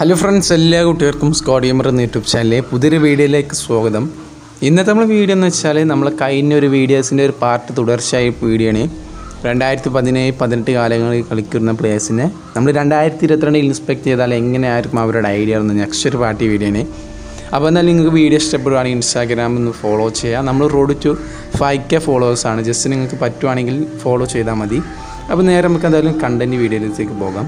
Hello friends എല്ലാ കുട്ടികൾക്കും squad gamer എന്ന യൂട്യൂബ് ചാനലിലെ പുതിയൊരു വീഡിയോയിലേക്ക് സ്വാഗതം ഇന്നത്തെ നമ്മൾ വീഡിയോ എന്ന് വെച്ചാൽ നമ്മൾ കഴിഞ്ഞ ഒരു വീഡിയോസിൻ്റെ ഒരു പാർട്ട് തുടർച്ചയായ വീഡിയോ ആണ് രണ്ടായിരത്തി പതിനേഴ് പതിനെട്ട് കാലങ്ങളിൽ കളിക്കുന്ന പ്ലേയേഴ്സിനെ നമ്മൾ രണ്ടായിരത്തി ഇരുപത്തിരണ്ടിൽ ഇൻസ്പെക്ട് ചെയ്താൽ എങ്ങനെയായിരിക്കും അവരുടെ ഐഡിയ എന്ന് നെക്സ്റ്റ് ഒരു പാർട്ടി വീഡിയോ ആണ് അപ്പോൾ എന്നാൽ നിങ്ങൾക്ക് വീഡിയോ ഇഷ്ടപ്പെടുവാണെങ്കിൽ ഇൻസ്റ്റാഗ്രാമിൽ ഒന്ന് ഫോളോ ചെയ്യുക നമ്മൾ റോഡ് ടു ഫൈവ് കെ ഫോളോവേഴ്സാണ് ജസ്റ്റ് നിങ്ങൾക്ക് പറ്റുവാണെങ്കിൽ ഫോളോ ചെയ്താൽ മതി അപ്പോൾ നേരെ നമുക്ക് എന്തായാലും കണ്ടൻറ്റ് വീഡിയോയിലേക്ക് പോകാം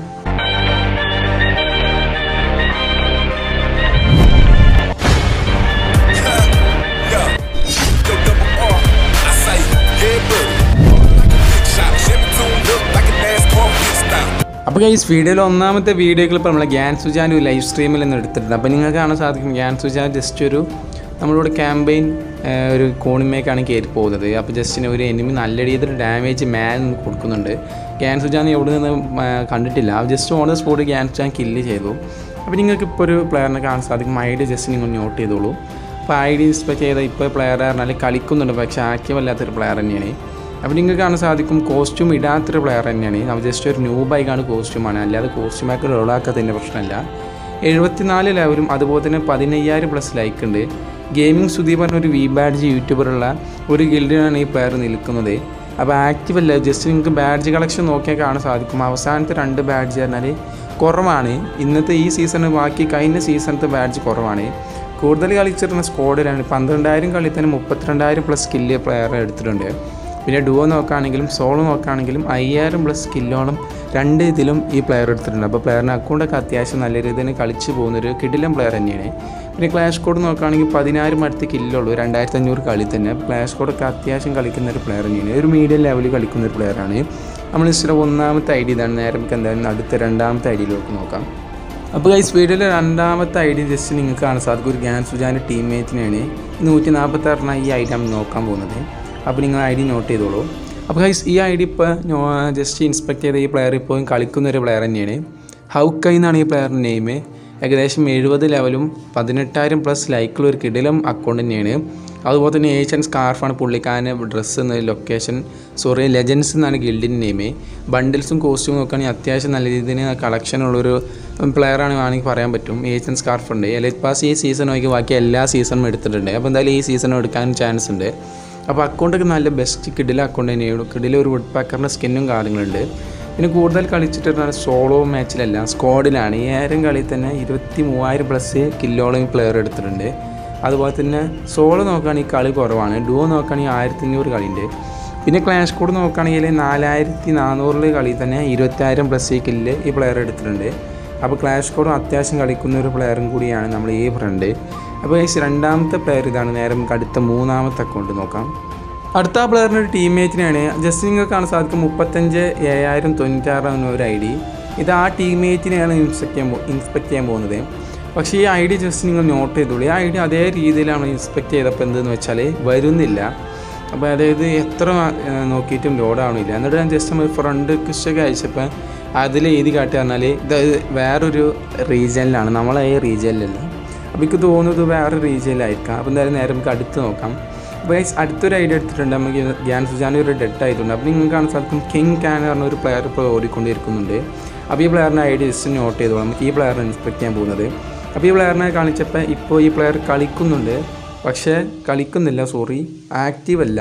Yeah. Yo, double R. I say, yeah, buddy. Like a big shot. Chevy tuned up like a NASCAR pit stop. അപ്പോൾ ഗൈസ് വീഡിയോയിൽ ഒന്നാമത്തെ വീഡിയോകൾ ഇപ്പോൾ നമ്മളെ ഗ്യാൻ സുജാൻ ഒരു ലൈവ് സ്ട്രീമിൽ നിന്ന് എടുത്തിട്ടുണ്ട് അപ്പോൾ നിങ്ങൾക്ക് കാണാൻ സാധിക്കും ഗ്യാൻ സുജാൻ ജസ്റ്റ് ഒരു നമ്മളിവിടെ ക്യാമ്പയിൻ ഒരു കോണിമേക്കാണ് കയറി പോകുന്നത് അപ്പോൾ ജസ്റ്റിന് ഒരു എനിമി നല്ല രീതിയിൽ ഡാമേജ് മാൻ കൊടുക്കുന്നുണ്ട് ഗ്യാൻ സുജാൻ എവിടെ നിന്ന് ആ, കണ്ടിട്ടില്ല ജസ്റ്റ് ഓൺ ദ സ്പോട്ട് ഗ്യാൻ സുജാൻ കില്ല് ചെയ്തു അപ്പോൾ നിങ്ങൾക്ക് ഇപ്പോൾ ഒരു പ്ലെയറിനെ കാണാൻ സാധിക്കും ഐ ഡി ജസ്റ്റ് നിങ്ങൾ നോട്ട് ചെയ്തോളൂ അപ്പോൾ ഐ ഡി ഇൻസ്പെക്ട് ചെയ്ത ഇപ്പോൾ പ്ലെയർ പറഞ്ഞാൽ കളിക്കുന്നുണ്ട് പക്ഷേ ആക്റ്റീവ് അല്ലാത്തൊരു പ്ലെയർ തന്നെയാണ് അപ്പോൾ നിങ്ങൾക്ക് കാണാൻ സാധിക്കും കോസ്റ്റ്യൂം ഇടാത്തൊരു പ്ലെയർ തന്നെയാണ് നമ്മൾ ജസ്റ്റ് ഒരു ന്യൂ ബൈക്കാണ് കോസ്റ്റ്യൂമാണ് അല്ലാതെ കോസ്റ്റ്യൂമൊക്കെ റോളാക്കാത്തതിൻ്റെ പ്രശ്നമല്ല എഴുപത്തിനാല് ലെവലും അതുപോലെ തന്നെ പതിനയ്യായിരം പ്ലസ് ലൈക്ക് ഉണ്ട് ഗെയിമിംഗ് സുധീ പറഞ്ഞ ഒരു വി ബാഡ്ജ് യൂട്യൂബറുള്ള ഒരു ഗിൽഡിനാണ് ഈ പ്ലെയർ നിൽക്കുന്നത് അപ്പോൾ ആക്റ്റീവ് അല്ല ജസ്റ്റ് നിങ്ങൾക്ക് ബാഡ്ജ് കളക്ഷൻ നോക്കിയാൽ കാണാൻ സാധിക്കും അവസാനത്തെ രണ്ട് ബാഡ്ജ് പറഞ്ഞാൽ കുറവാണ് ഇന്നത്തെ ഈ സീസണ് ബാക്കി കഴിഞ്ഞ സീസണത്തെ ബാഡ്ജ് കുറവാണ് കൂടുതൽ കളിച്ചിരുന്ന സ്ക്വാഡിലാണ് പന്ത്രണ്ടായിരം കളി തന്നെ മുപ്പത്തിരണ്ടായിരം പ്ലസ് സ്കില്ല് പ്ലെയർ എടുത്തിട്ടുണ്ട് പിന്നെ ഡുവോ നോക്കുകയാണെങ്കിലും സോളോ നോക്കുകയാണെങ്കിലും അയ്യായിരം പ്ലസ് സ്കില്ലോളം രണ്ട് ഇതിലും ഈ പ്ലെയർ എടുത്തിട്ടുണ്ട് അപ്പോൾ പ്ലെയറിന് അക്കൗണ്ടൊക്കെ അത്യാവശ്യം നല്ല രീതിയിൽ കളിച്ച് പോകുന്നൊരു കിടിലം പ്ലെയർ തന്നെയാണ് പിന്നെ ക്ലാഷ് കോഡ് നോക്കുകയാണെങ്കിൽ പതിനായിരം അടുത്ത് കില്ലുള്ളൂ രണ്ടായിരത്തി അഞ്ഞൂറ് കളി തന്നെ ക്ലാഷ് കോഡൊക്കെ അത്യാവശ്യം കളിക്കുന്ന ഒരു പ്ലെയർ തന്നെയാണ് ഒരു മീഡിയം ലെവലിൽ കളിക്കുന്ന ഒരു പ്ലെയറാണ് നമ്മൾ ഇഷ്ടം ഒന്നാമത്തെ ഐ ഡി ഇതാണ് നേരെ നമുക്ക് എന്തായാലും അടുത്ത രണ്ടാമത്തെ ഐ ഡിയിലേക്ക് നോക്കാം അപ്പോൾ ഗൈസ് വീഡിയോയിൽ രണ്ടാമത്തെ ഐ ഡി ജസ്റ്റ് നിങ്ങൾക്ക് കാണാൻ സാധിക്കും ഒരു ഗ്യാൻ സുജാൻ്റെ ടീംമേറ്റിനാണ് നൂറ്റി നാൽപ്പത്തി ആറിനാണ് ഈ ഐ ഡി നമ്മൾ നോക്കാൻ പോകുന്നത് അപ്പോൾ നിങ്ങൾ ഐ ഡി നോട്ട് ചെയ്തോളൂ അപ്പോൾ ഗൈസ് ഈ ഐ ഡി ഇപ്പോൾ ജസ്റ്റ് ഇൻസ്പെക്ട് ചെയ്ത ഈ പ്ലെയർ ഇപ്പോഴും കളിക്കുന്ന ഒരു പ്ലെയർ തന്നെയാണ് ഹൗക്കൈ എന്നാണ് ഈ പ്ലെയറിൻ്റെ നെയിം ഏകദേശം എഴുപത് ലെവലും പതിനെട്ടായിരം പ്ലസ് ലൈക്കുള്ള ഒരു കിടിലം അക്കൗണ്ട് തന്നെയാണ് അതുപോലെ തന്നെ ഏഷ്യൻ സ്കാർഫാണ് പുള്ളിക്കാരൻ്റെ ഡ്രസ്സ് എന്ന ലൊക്കേഷൻ സോറി ലെജൻസ് എന്നാണ് ഗിൽഡിൻ്റെ നെയിം ബണ്ടിൽസും കോസ്റ്റ്യൂം നോക്കുകയാണെങ്കിൽ അത്യാവശ്യം നല്ല രീതിയിൽ കളക്ഷൻ ഉള്ളൊരു പ്ലെയറാണ് വേണമെങ്കിൽ പറയാൻ പറ്റും ഏഷ്യൻ സ്കാർഫ് ഉണ്ട് എലൈറ്റ് പാസ് ഈ സീസൺ നോക്കി ബാക്കി എല്ലാ സീസണും എടുത്തിട്ടുണ്ട് അപ്പോൾ എന്തായാലും ഈ സീസണും എടുക്കാൻ ചാൻസ് ഉണ്ട് അപ്പോൾ അക്കൗണ്ടൊക്കെ നല്ല ബെസ്റ്റ് കിഡിലെ അക്കൗണ്ട് തന്നെയാണ് കിഡിലെ ഒരു വുഡ് പാക്കറിൻ്റെ സ്കിന്നും കാര്യങ്ങളുണ്ട് പിന്നെ കൂടുതൽ കളിച്ചിട്ട് പറഞ്ഞാൽ സോളോ മാച്ചിലല്ല സ്ക്വാഡിലാണ് ഈ ഏരം കളി തന്നെ ഇരുപത്തി മൂവായിരം പ്ലസ് കില്ലോളം പ്ലെയർ എടുത്തിട്ടുണ്ട് അതുപോലെ തന്നെ സോളോ നോക്കുകയാണെങ്കിൽ കളി കുറവാണ് ഡുവോ നോക്കുകയാണെങ്കിൽ ആയിരത്തി അഞ്ഞൂറ് കളിയുണ്ട് പിന്നെ ക്ലാഷ് കോഡ് നോക്കുകയാണെങ്കിൽ നാലായിരത്തി നാനൂറിൽ കളി തന്നെ ഇരുപത്തായിരം പ്ലസ് ഈ കില്ല് ഈ പ്ലെയർ എടുത്തിട്ടുണ്ട് അപ്പോൾ ക്ലാഷ് കോഡും അത്യാവശ്യം കളിക്കുന്ന ഒരു പ്ലെയറും കൂടിയാണ് നമ്മൾ ഈ ഫ്രണ്ട് അപ്പോൾ ഈ രണ്ടാമത്തെ പ്ലെയർ ഇതാണ് നേരെ നമുക്ക് അടുത്ത മൂന്നാമത്തെ അക്കൗണ്ട് നോക്കാം അടുത്ത ആ പ്ലെയറിൻ്റെ ഒരു ടീംമേറ്റിനാണ് ജസ്റ്റ് നിങ്ങൾക്ക് കാണാൻ സാധിക്കും മുപ്പത്തഞ്ച് ഏഴായിരം തൊണ്ണൂറ്റാറ് എന്ന ഒരു ഐ ഡി ഇത് ആ ടീംമേറ്റിനെയാണ് ഇൻസ്പെക്ട് ചെയ്യാൻ ഇൻസ്പെക്ട് ചെയ്യാൻ പോകുന്നത് പക്ഷേ ഈ ഐ ഡി ജസ്റ്റ് നിങ്ങൾ നോട്ട് ചെയ്തോളൂ ഈ ഐ ഡി അതേ രീതിയിലാണ് ഇൻസ്പെക്ട് ചെയ്തപ്പോൾ എന്തെന്ന് വെച്ചാൽ വരുന്നില്ല അപ്പോൾ അതായത് എത്ര ഏഹ്, നോക്കിയിട്ടും ലോഡാവണില്ല എന്നിട്ട് ഞാൻ ജസ്റ്റ് നമ്മൾ ഫ്രണ്ട് ക്വസ്റ്റൊക്കെ അയച്ചപ്പോൾ അതിൽ എഴുതി കാട്ടി പറഞ്ഞാൽ ഇത് വേറൊരു റീജിയനിലാണ് നമ്മളെ ഈ റീജിയനിലല്ല അപ്പോൾ എനിക്ക് തോന്നുന്നത് വേറെ റീജിയനിലായിരിക്കാം അപ്പോൾ എന്തായാലും നേരെ നമുക്ക് അടുത്ത് നോക്കാം അപ്പോൾ ഗൈസ് അടുത്തൊരു ഐഡിയ എടുത്തിട്ടുണ്ട് നമുക്ക് ഗ്യാൻ സുജാന ഒരു ഡെഡ് ആയിട്ടുണ്ട് അപ്പോൾ നിങ്ങൾക്ക് കാണാൻ സാധിക്കും കിങ് ക്യാൻ പറഞ്ഞ ഒരു പ്ലെയർ ഇപ്പോൾ ഓടിക്കൊണ്ടിരിക്കുന്നുണ്ട് അപ്പോൾ ഈ പ്ലെയറിൻ്റെ ഐഡിയ ജസ്റ്റ് നോട്ട് ചെയ്തോളാം നമുക്ക് ഈ പ്ലെയറിനെ ഇൻസ്പെക്ട് ചെയ്യാൻ പോകുന്നത് അപ്പോൾ ഈ പ്ലെയറിനെ കാണിച്ചപ്പോൾ ഇപ്പോൾ ഈ പ്ലെയർ കളിക്കുന്നുണ്ട് പക്ഷേ കളിക്കുന്നില്ല സോറി ആക്റ്റീവ് അല്ല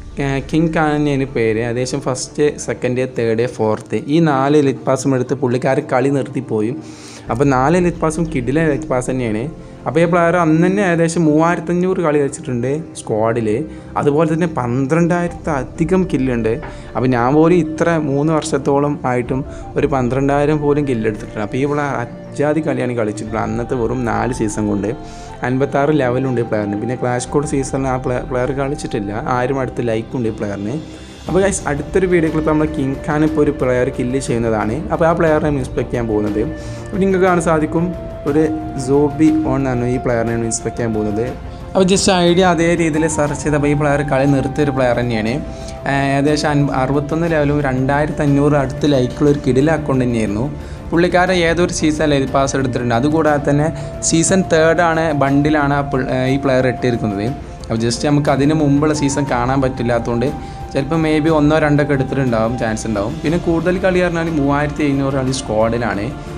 കിങ് കാനയാണ് പേര് ഏകദേശം ഫസ്റ്റ് സെക്കൻഡ് തേർഡ് ഫോർത്ത് ഈ നാല് ലിറ്റ് പാസും എടുത്ത് പുള്ളിക്കാർ കളി നിർത്തിപ്പോയി അപ്പോൾ നാല് ലിറ്റ് പാസും കിഡിലെ ലിറ്റ് പാസ് തന്നെയാണ് അപ്പോൾ ഈ പ്ലെയർ അന്ന് തന്നെ ഏകദേശം മൂവായിരത്തഞ്ഞൂറ് കളി വെച്ചിട്ടുണ്ട് സ്ക്വാഡിൽ അതുപോലെ തന്നെ പന്ത്രണ്ടായിരത്തി അധികം കില്ലുണ്ട് അപ്പോൾ ഞാൻ പോലും ഇത്ര മൂന്ന് വർഷത്തോളം ആയിട്ടും ഒരു പന്ത്രണ്ടായിരം പോലും കില്ലെടുത്തിട്ടുണ്ട് അപ്പോൾ ഈ പ്ലെയർ അജാതി കളിയാണ് കളിച്ചിട്ടുള്ളത് അന്നത്തെ വെറും നാല് സീസൺ കൊണ്ട് അൻപത്താറ് ലെവലുണ്ട് ഈ പ്ലെയറിന് പിന്നെ ക്ലാഷ് കോഡ് സീസണിൽ ആ പ്ലെയർ പ്ലെയർ കളിച്ചിട്ടില്ല ആരും അടുത്ത് ലൈക്കുണ്ട് ഈ പ്ലെയറിന് അപ്പോൾ ഗൈസ് അടുത്തൊരു വീഡിയോ ക്ലിപ്പ് നമ്മൾ കിങ് ഖാൻ ഇപ്പോൾ ഒരു പ്ലെയർ കില്ല് ചെയ്യുന്നതാണ് അപ്പോൾ ആ പ്ലെയറിനെ ഇൻസ്പെക്ട് ചെയ്യാൻ പോകുന്നത് അപ്പോൾ നിങ്ങൾക്ക് കാണാൻ സാധിക്കും ഒരു സോബി ഓൺ ആണ് ഈ പ്ലെയറിനെ ഇൻസ്പെക്ട് ചെയ്യാൻ പോകുന്നത് അപ്പോൾ ജസ്റ്റ് ഐഡിയ അതേ രീതിയിൽ സെർച്ച് ചെയ്തപ്പോൾ ഈ പ്ലെയർ കളി നിർത്തിയ ഒരു പ്ലെയർ തന്നെയാണ് ഏഹ് ഏകദേശം അൻപ അറുപത്തൊന്ന് ലെവലും രണ്ടായിരത്തി അഞ്ഞൂറ് അടുത്ത് ലൈക്കുള്ള ഒരു കിടില അക്കൗണ്ട് തന്നെയായിരുന്നു പുള്ളിക്കാരൻ ഏതൊരു സീസൺ ലൈഫ് പാസ് എടുത്തിട്ടുണ്ട് അതുകൂടാതെ തന്നെ സീസൺ തേർഡാണ് ബണ്ടിലാണ് ആ പുൾ- ഏഹ് ഈ പ്ലെയർ ഇട്ടിരിക്കുന്നത് അപ്പോൾ ജസ്റ്റ് നമുക്ക് അതിന് മുമ്പുള്ള സീസൺ കാണാൻ പറ്റില്ലാത്തതുകൊണ്ട് ചിലപ്പോൾ മേ ബി ഒന്നോ രണ്ടൊക്കെ എടുത്തിട്ടുണ്ടാവും ചാൻസ് ഉണ്ടാവും പിന്നെ കൂടുതൽ കളി പറഞ്ഞാൽ മൂവായിരത്തി എഴുന്നൂറ് കളി സ്ക്വാഡിലാണ്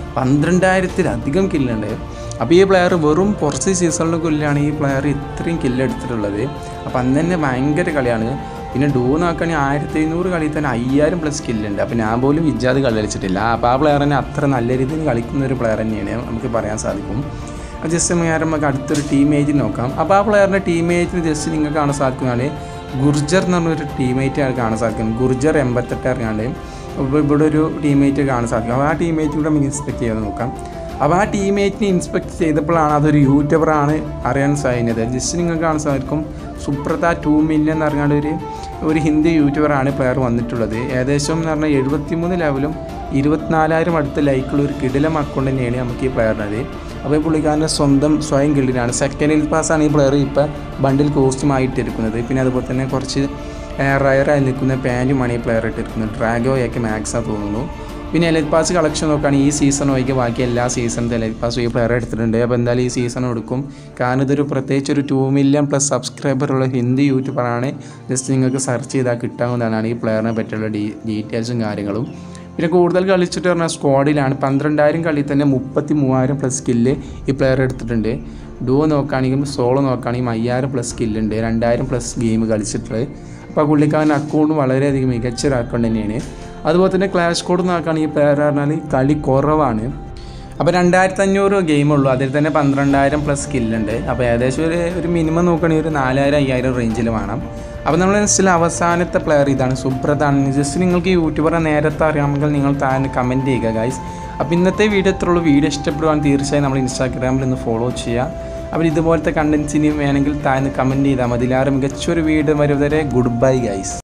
പന്ത്രണ്ടായിരത്തിലധികം കില്ലുണ്ട് അപ്പോൾ ഈ പ്ലെയർ വെറും കുറച്ച് സീസണിലെ കൊല്ലാണ് ഈ പ്ലെയർ ഇത്രയും കില്ലെടുത്തിട്ടുള്ളത് അപ്പോൾ അന്ന് തന്നെ ഭയങ്കര കളിയാണ് പിന്നെ ഡൂ നോക്കുകയാണെങ്കിൽ ആയിരത്തി എഴുന്നൂറ് കളിയിൽ തന്നെ അയ്യായിരം പ്ലസ് സ്കില്ലുണ്ട് അപ്പോൾ ഞാൻ പോലും ഇജാദ് കളി കളിച്ചിട്ടില്ല അപ്പോൾ ആ പ്ലെയർ തന്നെ അത്ര നല്ല രീതിയിൽ കളിക്കുന്ന ഒരു പ്ലെയർ തന്നെയാണ് നമുക്ക് പറയാൻ സാധിക്കും ജസ്റ്റ് നേരം നമുക്ക് അടുത്തൊരു ടീമേറ്റ് നോക്കാം അപ്പോൾ ആ പ്ലെയറിൻ്റെ ടീമേറ്റിന് ജസ്റ്റ് നിങ്ങൾക്ക് കാണാൻ സാധിക്കുന്നതാണ് ഗുർജർ എന്ന് പറഞ്ഞൊരു ടീമേറ്റ് കാണാൻ സാധിക്കും ഗുർജർ എൺപത്തെട്ട് ഇറങ്ങാണ്ട് അപ്പോൾ ഇവിടെ ഒരു ടീമേറ്റ് കാണാൻ സാധിക്കും അപ്പോൾ ആ ടീമേറ്റ് കൂടെ നമുക്ക് ഇൻസ്പെക്ട് ചെയ്ത് നോക്കാം അപ്പോൾ ആ ടീമേറ്റിനെ ഇൻസ്പെക്ട് ചെയ്തപ്പോഴാണ് അതൊരു യൂട്യൂബറാണ് അറിയാൻ സാധിക്കുന്നത് ജസ്റ്റ് നിങ്ങൾക്ക് കാണാൻ സാധിക്കും സുപ്രത ടു മില്യൺ എന്ന് പറഞ്ഞാൽ ഒരു ഒരു ഹിന്ദി യൂട്യൂബറാണ് പ്ലെയർ വന്നിട്ടുള്ളത് ഏകദേശം എന്ന് പറഞ്ഞാൽ എഴുപത്തിമൂന്ന് ലെവലും ഇരുപത്തിനാലായിരം അടുത്ത ലൈക്കുള്ള ഒരു കിടിലം അക്കൗണ്ട് തന്നെയാണ് നമുക്ക് ഈ പ്ലെയറിനത് അപ്പോൾ ഈ പുള്ളിക്കാരൻ്റെ സ്വന്തം സ്വയം കിടിലാണ് സെക്കൻഡ് പാസ്സാണ് ഈ പ്ലെയർ ഇപ്പോൾ ബണ്ടിൽ കോസ്റ്റ്യൂമായിട്ട് എടുക്കുന്നത് പിന്നെ അതുപോലെ തന്നെ കുറച്ച് റയറായി നിൽക്കുന്ന പാൻറ്റുമാണ് ഈ പ്ലെയർ ഇട്ടിരിക്കുന്നത് ഡ്രാഗോയൊക്കെ മാക്സാ തോന്നുന്നു പിന്നെ എലൈറ്റ് പാസ് കളക്ഷൻ നോക്കുകയാണെങ്കിൽ ഈ സീസൺ ഒഴികെ ബാക്കി എല്ലാ സീസണിലും എലൈറ്റ് പാസ് ഈ പ്ലെയർ എടുത്തിട്ടുണ്ട് അപ്പോൾ എന്തായാലും ഈ സീസൺ എടുക്കും കാരണം ഇതൊരു പ്രത്യേകിച്ച് ഒരു ടു മില്യൺ പ്ലസ് സബ്സ്ക്രൈബർ ഉള്ള ഹിന്ദി യൂട്യൂബറാണ് ജസ്റ്റ് നിങ്ങൾക്ക് സെർച്ച് ചെയ്താൽ കിട്ടാവുന്നതാണ് ഈ പ്ലെയറിനെ പറ്റിയുള്ള ഡീ ഡീറ്റെയിൽസും കാര്യങ്ങളും പിന്നെ കൂടുതൽ കളിച്ചിട്ട് പറഞ്ഞാൽ സ്ക്വാഡിലാണ് പന്ത്രണ്ടായിരം കളിയിൽ തന്നെ മുപ്പത്തി മൂവായിരം പ്ലസ് സ്കില്ല് ഈ പ്ലെയർ എടുത്തിട്ടുണ്ട് ഡുവോ നോക്കുകയാണെങ്കിലും സോളോ നോക്കുകയാണെങ്കിലും അയ്യായിരം പ്ലസ് സ്കില്ലുണ്ട് രണ്ടായിരം പ്ലസ് ഗെയിം കളിച്ചിട്ടുള്ളത് അപ്പോൾ ആ പുള്ളിക്കാരൻ അക്കൗണ്ട് വളരെയധികം മികച്ചൊരു അക്കൗണ്ട് തന്നെയാണ് അതുപോലെ തന്നെ ക്ലാഷ് കോഡ് നോക്കുകയാണെങ്കിൽ ഈ പ്ലെയർ പറഞ്ഞാൽ കളി കുറവാണ് അപ്പോൾ രണ്ടായിരത്തി അഞ്ഞൂറ് ഗെയിമുള്ളൂ അതിൽ തന്നെ പന്ത്രണ്ടായിരം പ്ലസ് സ്കില്ലുണ്ട് അപ്പോൾ ഏകദേശം ഒരു ഒരു മിനിമം നോക്കുകയാണെങ്കിൽ ഒരു നാലായിരം അയ്യായിരം റേഞ്ചിൽ വേണം അപ്പോൾ നമ്മൾ ലിസ്റ്റിൽ അവസാനത്തെ പ്ലെയർ ഇതാണ് സുബ്രതാണ് ജസ്റ്റ് നിങ്ങൾക്ക് യൂട്യൂബറെ നേരത്തെ അറിയാമെങ്കിൽ നിങ്ങൾ താഴെ കമൻറ്റ് ചെയ്യുക ഗൈസ് അപ്പോൾ ഇന്നത്തെ വീഡിയോ എത്രയുള്ളൂ വീഡിയോ ഇഷ്ടപ്പെടുവാൻ തീർച്ചയായും നമ്മൾ ഇൻസ്റ്റാഗ്രാമിൽ ഒന്ന് ഫോളോ ചെയ്യുക അപ്പോൾ ഇതുപോലത്തെ കണ്ടൻസ് ഇനിയും വേണമെങ്കിൽ താഴ്ന്ന് കമൻറ്റ് ചെയ്താൽ മതി ഇതിലാറ് മികച്ചൊരു വീഡിയോ വരുവരെ ഗുഡ് ബൈ ഗൈസ്